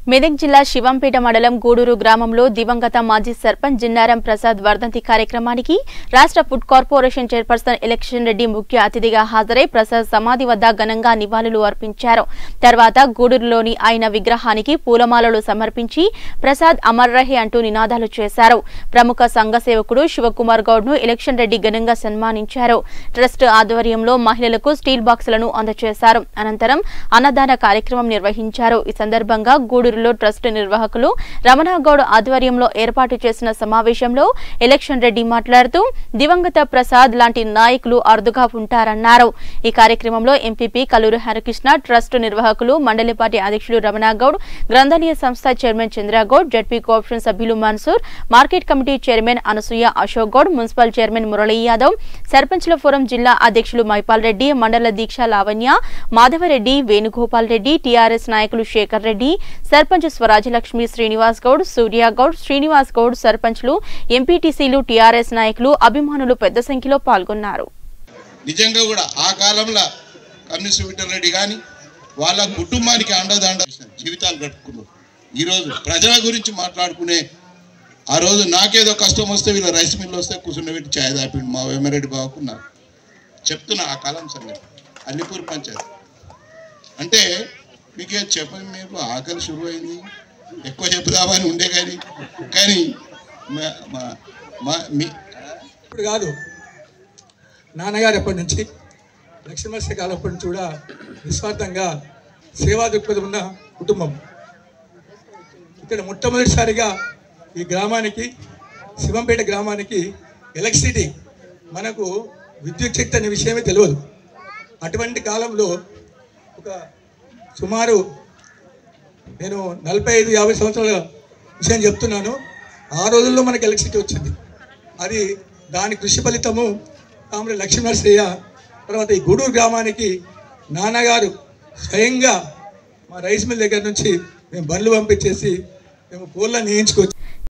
మెదక్ జిల్లా శివంపేట మండలం గూడూరు గ్రామంలో దివంగత మాజీ సర్పంచ్ జిన్నారం ప్రసాద్ వర్ధంతి కార్యక్రమానికి రాష్ట్ర ఫుడ్ కార్పొరేషన్ చైర్పర్సన్ ఎలక్షన్ రెడ్డి ముఖ్య అతిథిగా హాజరై ప్రసాద్ సమాధి వద్ద ఘనంగా నివాళులు అర్పించారు తర్వాత గూడూరులోని ఆయన విగ్రహానికి పూలమాలలు సమర్పించి ప్రసాద్ అమర్ రహే అంటూ నినాదాలు చేశారు ప్రముఖ సంఘ సేవకుడు శివకుమార్ గౌడ్ ను ఎలక్షన్ రెడ్డి ఘనంగా సన్మానించారు ట్రస్ట్ ఆధ్వర్యంలో మహిళలకు స్టీల్ బాక్సులను అందజేశారు అనంతరం అన్నదాన కార్యక్రమం నిర్వహించారు ఈ సందర్భంగా గూడూరులో ట్రస్ట్ నిర్వాహకులు రమణగౌడ్ ఆధ్వర్యంలో ఏర్పాటు చేసిన సమావేశంలో ఎలక్షన్ రెడ్డి మాట్లాడుతూ దివంగత ప్రసాద్ లాంటి నాయకులు అరుదుగా ఉంటారన్నారు ఈ కార్యక్రమంలో ఎంపీపీ కల్లూరు హరికృష్ణ ట్రస్ట్ నిర్వాహకులు మండలి పార్టీ అధ్యక్షులు రమణగౌడ్ గ్రంథాలయ సంస్థ చైర్మన్ చంద్రగౌడ్ జడ్పీ కోఆప్షన్ సభ్యులు Mansoor market committee chairman Anasuya Ashok Goud municipal chairman Murali Yadav సర్పంచ్ల ఫోరం జిల్లా అధ్యక్షులు మైపాల్ రెడ్డి మండల దీక్ష లావణ్య మాధవరెడ్డి వేణుగోపాల్ రెడ్డి టీఆర్ఎస్ నాయకులు శేఖర్ రెడ్డి సర్పంచ్ స్వరాజలక్ష్మి శ్రీనివాస్ గౌడ్ సూర్య గౌడ్ శ్రీనివాస్ గౌడ్ సర్పంచ్లు ఎంపీటీసీలు టీఆర్ఎస్ నాయకులు అభిమానులు పెద్ద సంఖ్యలో పాల్గొన్నారు నిజంగా కూడా ఆ కాలంలో కమ్యూనిస్ట్ విఠల్ రెడ్డి కానీ వాళ్ళ కుటుంబానికి అండదండ జీవితాలు గడుపుకున్నారు ఈరోజు ప్రజల గురించి మాట్లాడుకునే ఆ రోజు నాకేదో కష్టం వస్తే వీళ్ళ రైస్ మిల్ వస్తే కూర్చుండబెట్టి ఛాయ్ దాపిండు మా వేమరెడ్డి బాగుకున్నారు చెప్తున్నా ఆ కాలం సంగతి అల్లిపూర్ పంచాయతీ అంటే మీకు ఏం చెప్పండి మీకు ఆకలి షురు అయింది ఎక్కువ చెప్పుదామని ఉండే కానీ కానీ మా- మా- మా మీ ఇప్పుడు కాదు నాన్నగారు ఎప్పటి నుంచి లక్ష్మీనరసింహ కాలం అప్పటి నుంచి కూడా నిస్వార్థంగా సేవా దృక్పథం ఉన్న కుటుంబం ఇక్కడ మొట్టమొదటిసారిగా ఈ గ్రామానికి శివంపేట గ్రామానికి ఎలక్ట్రిసిటీ మనకు విద్యుత్ శక్తి అనే విషయమే తెలియదు అటువంటి కాలంలో ఒక సుమారు నేను నలభై ఐదు యాభై సంవత్సరాల విషయం చెప్తున్నాను ఆ రోజుల్లో మనకి ఎలక్ట్రిసిటీ వచ్చింది అది దాని కృషి ఫలితము కామరే లక్ష్మీనరసయ్య తర్వాత ఈ గూడూరు గ్రామానికి నాన్నగారు స్వయంగా మా రైస్ మిల్ దగ్గర నుంచి మేము బండ్లు పంపించేసి మేము కోళ్ళని వేయించుకొచ్చి